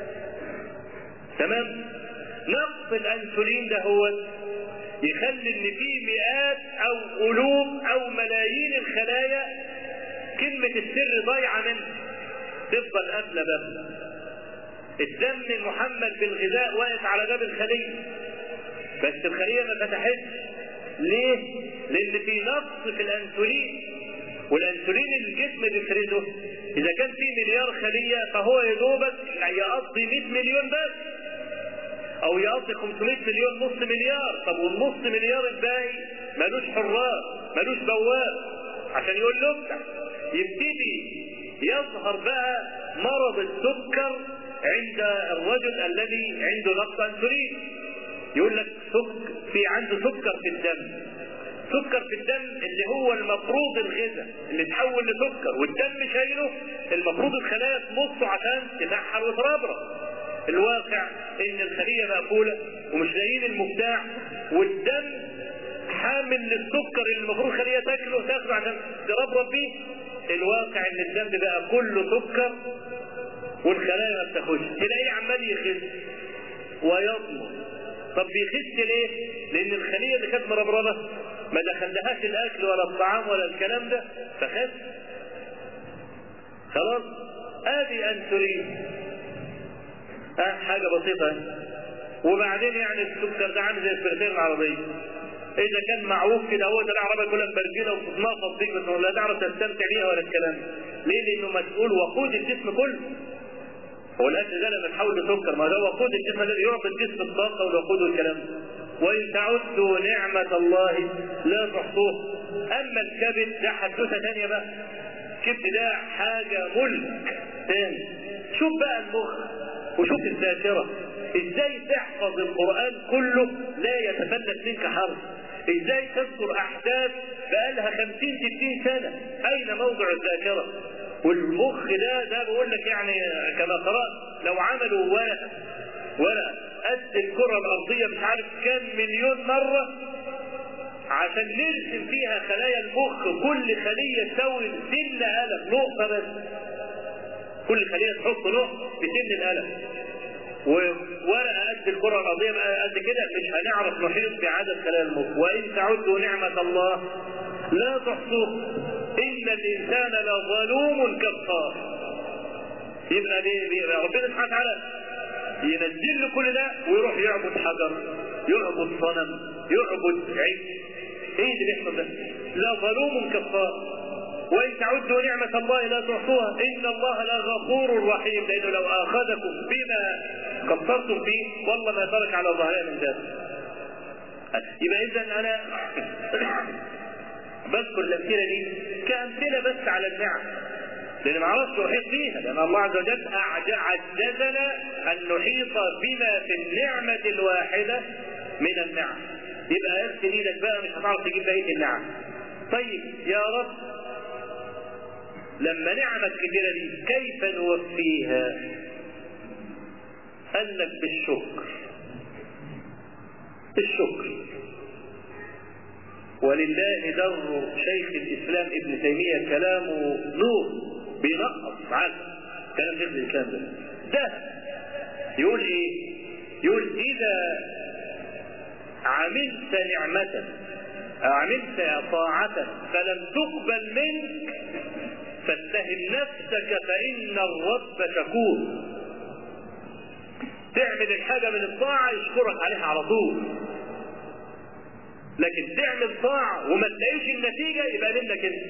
تمام نقص الانسولين ده هو يخلي ان في مئات او الوف او ملايين الخلايا كلمة السر ضايعة منها تفضل قافلة باب الدم المحمل بالغذاء واقف على باب الخلية بس الخلية ما فتحتش ليه؟ لأن في نقص في الأنسولين والانسولين اللي الجسم بيفرزه اذا كان في مليار خليه فهو يا دوبك يقضي 100 مليون بس او يقضي 500 مليون نص مليار طب والنص مليار الباقي ملوش حراس ملوش بواب عشان يقول له افتح يبتدي يظهر بقى مرض السكر عند الرجل الذي عنده ضغط انسولين يقول لك سك في عنده سكر في الدم سكر في الدم اللي هو المفروض الغذاء اللي تحول لسكر والدم شايله المفروض الخلايا تمصه عشان تنحر وتربرب الواقع ان الخلية مقفولة ومش لاقيين المفتاح والدم حامل للسكر اللي المفروض خلية تاكله تاخده عشان تربرب بيه الواقع ان الدم بقى كله سكر والخلايا ما بتاخدش تلاقيه عمال يخس ويطمر طب بيخس ليه؟ لان الخليه اللي كانت مربربه ما دخلهاش الاكل ولا الطعام ولا الكلام ده فخس خلاص ادي انسولين اه حاجه بسيطه وبعدين يعني السكر ده عامل زي السكرتير العربيه اذا كان معوج كده هو ده العربيه كلها مبرجله وبتتناقض بيك بس لا تعرف تستمتع بيها ولا الكلام ليه؟ لانه مسؤول وقود الجسم كله هو الاكل ده لما تحول لسكر ما ده وقود الجسم الذي يعطي الجسم الطاقه والوقود والكلام ده وان تعدوا نعمه الله لا تحصوها اما الكبد ده حدوته ثانيه بقى الكبد ده حاجه ملك تاني شوف بقى المخ وشوف الذاكره ازاي تحفظ القران كله لا يتفلت منك حرف ازاي تذكر احداث بقالها خمسين ستين سنه اين موضع الذاكره والمخ ده ده بقول لك يعني كما قرات لو عملوا ورقه ورقه قد الكره الارضيه مش عارف كام مليون مره عشان نرسم فيها خلايا المخ كل خليه تساوي سن قلم نقطه بس كل خليه تحط نقطه في سن القلم وورقه قد الكره الارضيه بقى قد كده مش هنعرف نحيط بعدد خلايا المخ وان تعدوا نعمه الله لا تحصوها ان الانسان لظلوم كفار يبقى بي بي ربنا سبحانه وتعالى ينزل له كل ده ويروح يعبد حجر يعبد صنم يعبد عيد ايه اللي بيحصل ده؟ لا ظلوم كفار وان تعدوا نعمة الله لا تحصوها ان الله لغفور رحيم لانه لو اخذكم بما قصرتم فيه والله ما ترك على ظهرها من ذلك يبقى اذا انا بذكر الامثله دي كامثله بس على النعم لان ما اعرفش احيط بيها لان الله عز وجل عجزنا ان نحيط بما في النعمه الواحده من النعم يبقى ارسل ايدك بقى مش هتعرف تجيب بقيه النعم طيب يا رب لما نعمة كبيرة دي كيف نوفيها قال لك بالشكر الشكر ولله در شيخ الاسلام ابن تيميه كلامه نور بينقص معاك كلام شيخ الاسلام ده ده يقول ايه؟ يقول اذا عملت نعمة عملت طاعة فلم تقبل منك فاتهم نفسك فإن الرب شكور تعمل الحاجة من الطاعة يشكرك عليها على طول لكن تعمل طاعة وما تلاقيش النتيجة يبقى منك انت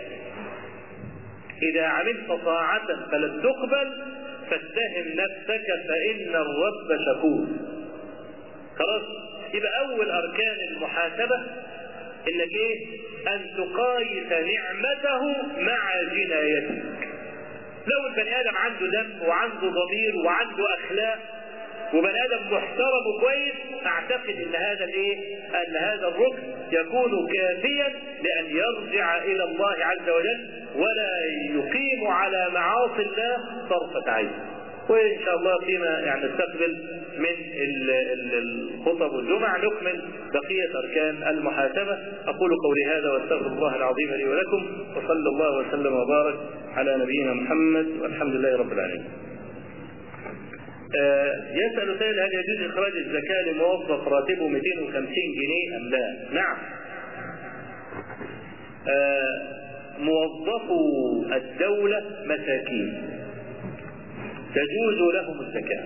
إذا عملت طاعة فلم تقبل فاتهم نفسك فإن الرب شكور خلاص يبقى أول أركان المحاسبة إنك إيه؟ أن تقايس نعمته مع جنايتك لو البني آدم عنده دم وعنده ضمير وعنده أخلاق وبني ادم محترم وكويس اعتقد ان هذا الايه؟ ان هذا الركن يكون كافيا لان يرجع الى الله عز وجل ولا يقيم على معاصي الله طرفة عين. وان شاء الله فيما يعني نستقبل من الخطب والجمع نكمل بقية أركان المحاسبة أقول قولي هذا وأستغفر الله العظيم لي ولكم وصلى الله وسلم وبارك على نبينا محمد والحمد لله رب العالمين. آه يسأل سائل هل يجوز إخراج الزكاة لموظف راتبه 250 جنيه أم لا؟ نعم. آه موظفو الدولة مساكين تجوز لهم الزكاة.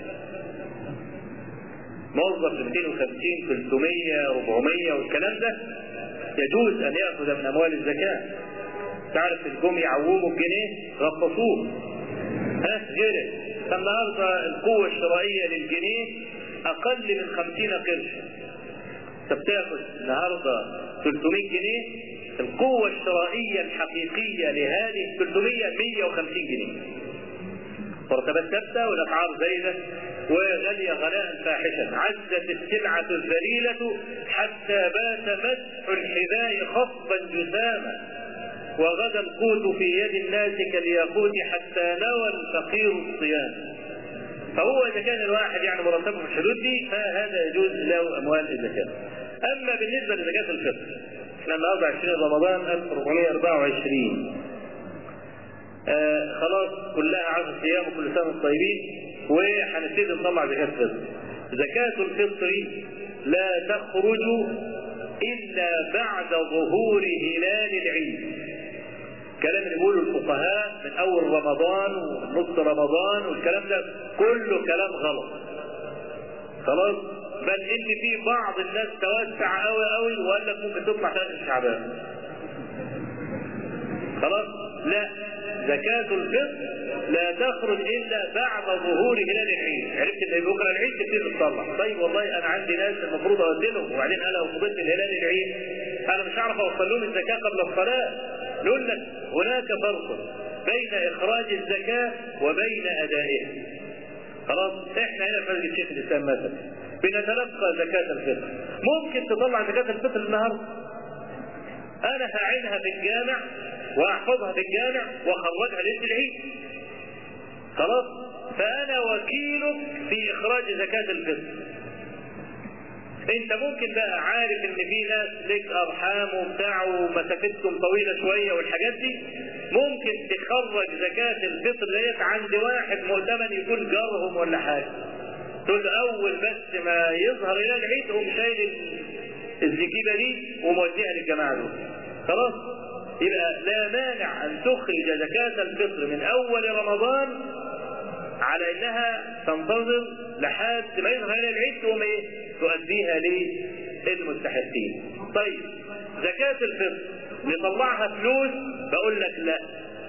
موظف 250 300 400 والكلام ده يجوز أن يأخذ من أموال الزكاة تعرف الجم يعوموا الجنيه غطسوه ها غيره فالنهارده القوة الشرائية للجنيه أقل من 50 قرش أنت بتاخد النهارده 300 جنيه القوة الشرائية الحقيقية لهذه 300 150 جنيه مرتبات ثابتة والأسعار زايدة وغالية غلاء فاحشا عزت السلعة الذليلة حتى بات مسح الحذاء خفضا جساما وغدا القوت في يد الناس كالياقوت حتى نوى الفقير الصيام فهو اذا كان الواحد يعني مرتبه في الحدود دي فهذا يجوز له اموال الزكاه. اما بالنسبه لزكاه الفطر احنا النهارده 20 رمضان 1424 آه خلاص كلها 10 ايام وكل سنه وانتم طيبين وهنبتدي نطلع زكاه الفطر. زكاه الفطر لا تخرج الا بعد ظهور هلال العيد. كلام اللي بيقوله الفقهاء من اول رمضان ونص رمضان والكلام ده كله كلام غلط خلاص بل ان في بعض الناس توسع قوي قوي وقال لك ممكن تطلع ثلاث شعبان خلاص لا زكاة الفطر لا تخرج الا بعد ظهور هلال العيد، عرفت ان بكره العيد تبتدي تطلع، طيب والله انا عندي ناس المفروض اودي لهم وبعدين انا لو فضلت الهلال العيد انا مش هعرف اوصل لهم الزكاه قبل الصلاه، نقول لك هناك فرق بين اخراج الزكاه وبين ادائها. خلاص احنا هنا في مسجد شيخ الاسلام مثلا بنتلقى زكاه الفطر، ممكن تطلع زكاه الفطر النهارده. انا هعينها في الجامع واحفظها في الجامع واخرجها ليله العيد. خلاص؟ فانا وكيلك في اخراج زكاه الفطر. انت ممكن بقى عارف ان في ناس لك ارحام وبتاع ومسافتهم طويله شويه والحاجات دي ممكن تخرج زكاه الفطر ديت عند واحد مؤتمن يكون جارهم ولا حاجه. تقول له اول بس ما يظهر الى العيد قوم شايل الزكيبه دي وموديها للجماعه دول. خلاص؟ يبقى لا مانع ان تخرج زكاة الفطر من اول رمضان على انها تنتظر لحد ما يظهر العيد تقوم ايه؟ تؤديها للمستحقين. طيب زكاة الفطر نطلعها فلوس بقول لك لا.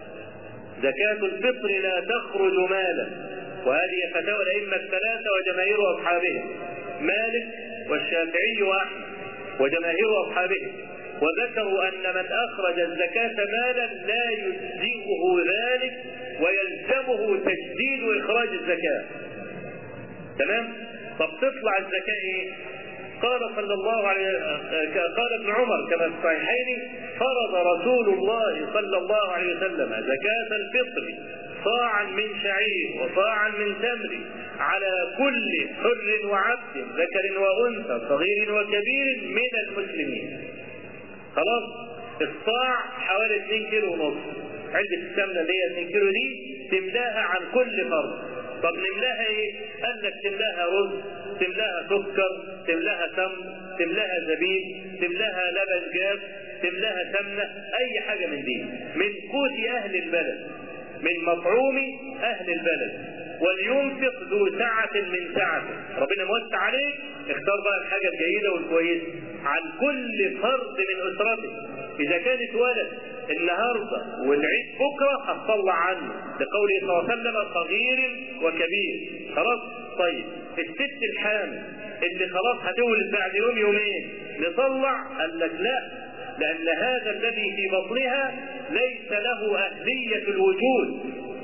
زكاة الفطر لا تخرج مالا وهذه فتاوى الأئمة الثلاثة وجماهير أصحابهم مالك والشافعي وأحمد وجماهير أصحابهم وذكروا أن من أخرج الزكاة مالا لا يجزئه ذلك ويلزمه تجديد إخراج الزكاة. تمام؟ طب تطلع الزكاة إيه؟ قال صلى الله عليه قال ابن عمر كما في الصحيحين فرض رسول الله صلى الله عليه وسلم زكاة الفطر صاعا من شعير وصاعا من تمر على كل حر وعبد ذكر وانثى صغير وكبير من المسلمين. خلاص الصاع حوالي 2 كيلو ونص علبة السمنة اللي هي 2 كيلو دي تملاها عن كل فرد طب نملاها ايه؟ قال لك تملاها رز تملاها سكر تملاها سمن تملاها زبيب تملاها لبن جاف تملاها سمنة اي حاجة من دي من قوت اهل البلد من مطعوم اهل البلد ولينفق ذو سعة من سعته ربنا موسع عليك اختار بقى الحاجة الجيدة والكويسة عن كل فرد من أسرته إذا كانت ولد النهاردة والعيد بكرة هتطلع عنه لقوله صلى الله عليه وسلم صغير وكبير خلاص طيب الست الحامل اللي خلاص هتولد بعد يوم يومين نطلع قال لك لا لأن هذا الذي في بطنها ليس له أهلية الوجود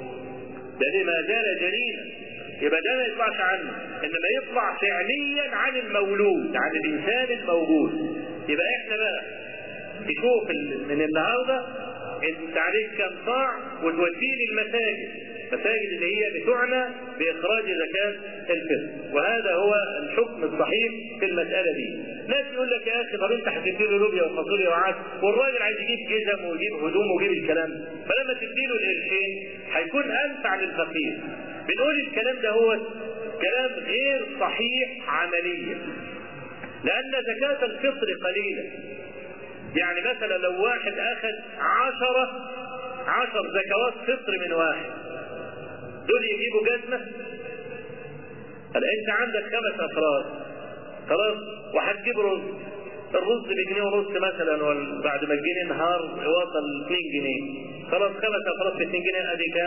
ده ما زال جنينا يبقى ده ما يطلعش عنه انما يطلع فعليا عن المولود عن الانسان الموجود يبقى احنا بقى تشوف من النهارده انت عليك كم صاع وتوديه للمساجد المساجد اللي هي بتعنى باخراج زكاه الفطر وهذا هو الحكم الصحيح في المساله دي ناس يقول لك يا اخي طب انت هتديله لوبيا وفاصوليا وعدس والراجل عايز يجيب جزم ويجيب هدوم ويجيب الكلام ده فلما تديله القرشين هيكون انفع للفقير بنقول الكلام ده هو كلام غير صحيح عمليا لان زكاه الفطر قليله يعني مثلا لو واحد اخذ عشرة عشر زكوات فطر من واحد دول يجيبوا جزمة هلا انت عندك خمس افراد خلاص وهتجيب رز الرز بجنيه ونص مثلا بعد ما الجنيه انهار وصل 2 جنيه خلاص خمس افراد في 2 جنيه ادي كام؟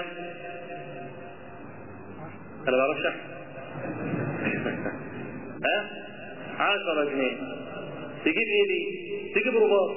انا ما بعرفش ها؟ 10 جنيه تجيب ايه دي؟ تجيب رباط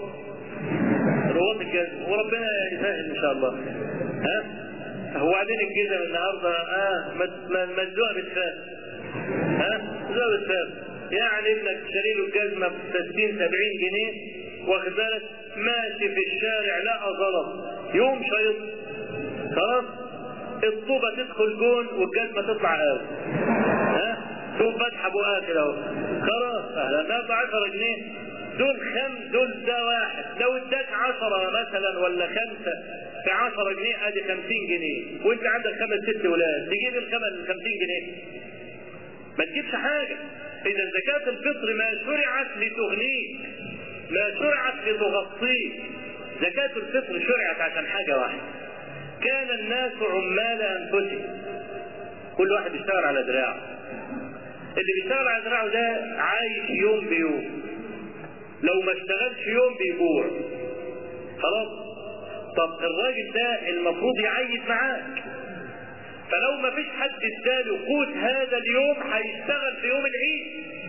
رباط الجزم وربنا يسهل ان شاء الله ها؟ هو بعدين الجزم النهارده اه مزوقه بالفاس ها؟ مزوقه بالفاس يعني ابنك شاري له الجزمه ب 60 70 جنيه واخد بالك ماشي في الشارع لا غلط يوم شيط خلاص الطوبه تدخل جون والجزمه تطلع قوي ها شوف فتح ابوها كده اهو خلاص النهارده 10 جنيه دول خم دول ده واحد لو اداك 10 مثلا ولا خمسه في 10 جنيه ادي 50 جنيه وانت عندك خمس ست ولاد تجيب الخمس 50 جنيه ما تجيبش حاجه اذا زكاه الفطر ما شرعت لتغنيك ما شرعت لتغطيك زكاه الفطر شرعت عشان حاجه واحده كان الناس عمال انفسهم كل واحد يشتغل على دراعه اللي بيشتغل على دراعه ده عايش يوم بيوم لو ما اشتغلش يوم بيجوع خلاص طب الراجل ده المفروض يعيد معاك فلو ما فيش حد اداله قوت هذا اليوم هيشتغل في يوم العيد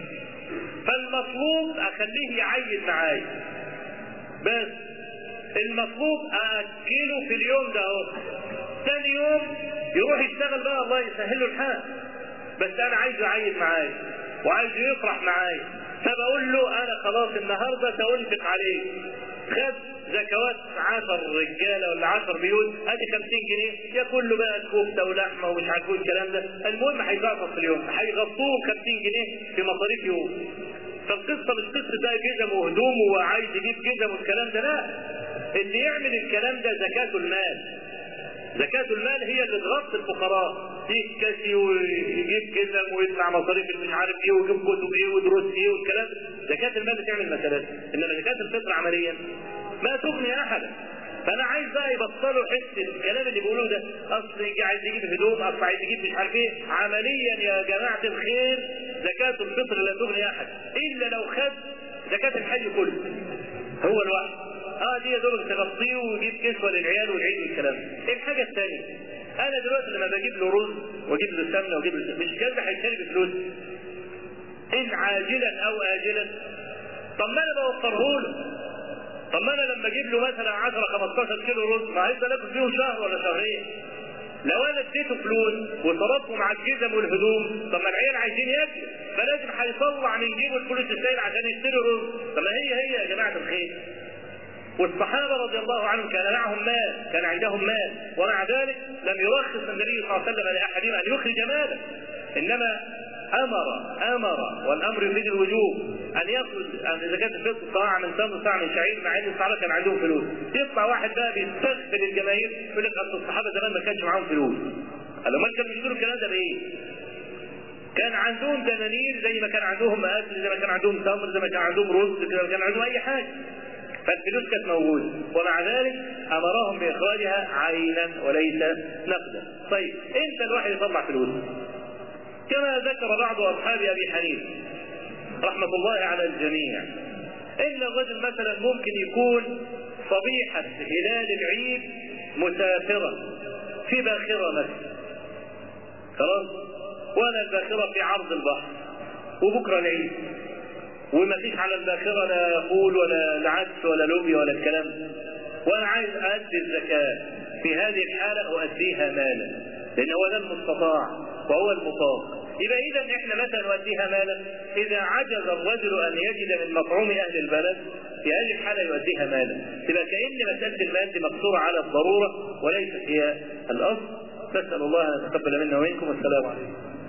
فالمطلوب اخليه يعيد معايا بس المطلوب ااكله في اليوم ده اهو ثاني يوم يروح يشتغل بقى الله يسهل له الحال بس انا عايزه يعيد معايا وعايزه يفرح معايا فبقول له انا خلاص النهارده سانفق عليه خد زكوات 10 رجاله ولا 10 بيوت ادي 50 جنيه ياكل له بقى كفته ولحمه ومش عارف ايه الكلام ده المهم هيزعطف في اليوم هيغطوه 50 جنيه في مصاريف يوم فالقصه مش قصه بقى جزم وهدوم وعايز يجيب جزم والكلام ده لا اللي يعمل الكلام ده زكاه المال زكاة المال هي اللي تغطي الفقراء يكسي ويجيب جزم ويدفع مصاريف مش عارف ايه ويجيب كتب ايه ودروس ايه والكلام زكاة المال بتعمل مسألة انما زكاة الفطر عمليا ما تغني احدا فانا عايز بقى يبطلوا حس الكلام اللي بيقولوه ده اصل يجي عايز يجيب هدوم اصل عايز يجيب مش عارف ايه عمليا يا جماعه الخير زكاه الفطر لا تغني احد الا لو خد زكاه الحي كله هو الواحد اه دي يا دوبك تغطيه ويجيب كسوه للعيال والعيد والكلام ايه الحاجه الثانيه انا دلوقتي لما بجيب له رز واجيب له سمنه واجيب له مش كده هيشتري بفلوس ان عاجلا او اجلا طب ما انا بوفره له طب ما انا لما اجيب له مثلا 10 15 كيلو رز ما هيفضل ياكل فيهم شهر ولا شهرين لو انا اديته فلوس وصرفته مع الجزم والهدوم طب ما العيال عايزين ياكلوا فلازم هيطلع من جيبه الفلوس السائل عشان يشتري رز طب ما هي هي يا جماعه الخير والصحابه رضي الله عنهم كان معهم مال كان عندهم مال ومع ذلك لم يرخص النبي صلى الله عليه وسلم لاحدهم ان يخرج ماله انما امر امر والامر يفيد الوجوب ان يخرج عن زكاه الفطر صاع من تمر صاع من شعير مع ان الصحابه كان عندهم فلوس يطلع واحد بقى بيستغفل الجماهير يقول لك اصل الصحابه زمان ما كانش معاهم فلوس قال ما كانوا بيشتروا الكلام ده بايه؟ كان عندهم دنانير زي ما كان عندهم اكل زي ما كان عندهم تمر زي ما كان عندهم رز زي ما كان عندهم اي حاجه فالفلوس كانت موجودة ومع ذلك أمرهم بإخراجها عينا وليس نقدا طيب أنت الواحد يطلع فلوس كما ذكر بعض أصحاب أبي حنيفة رحمة الله على الجميع إن الرجل مثلا ممكن يكون صبيحة هلال العيد مسافرا في باخرة مثلا خلاص وأنا الباخرة في عرض البحر وبكرة العيد وما فيش على الباخرة لا فول ولا العدس ولا لوبيا ولا الكلام وانا عايز ادي الزكاة في هذه الحالة اؤديها مالا لان هو ده المستطاع وهو المطاق يبقى اذا احنا متى نؤديها مالا اذا عجز الرجل ان يجد من مطعوم اهل البلد في هذه الحالة يؤديها مالا يبقى كأن مسألة المال دي مقصورة على الضرورة وليست هي الاصل نسأل الله ان يتقبل منا ومنكم والسلام عليكم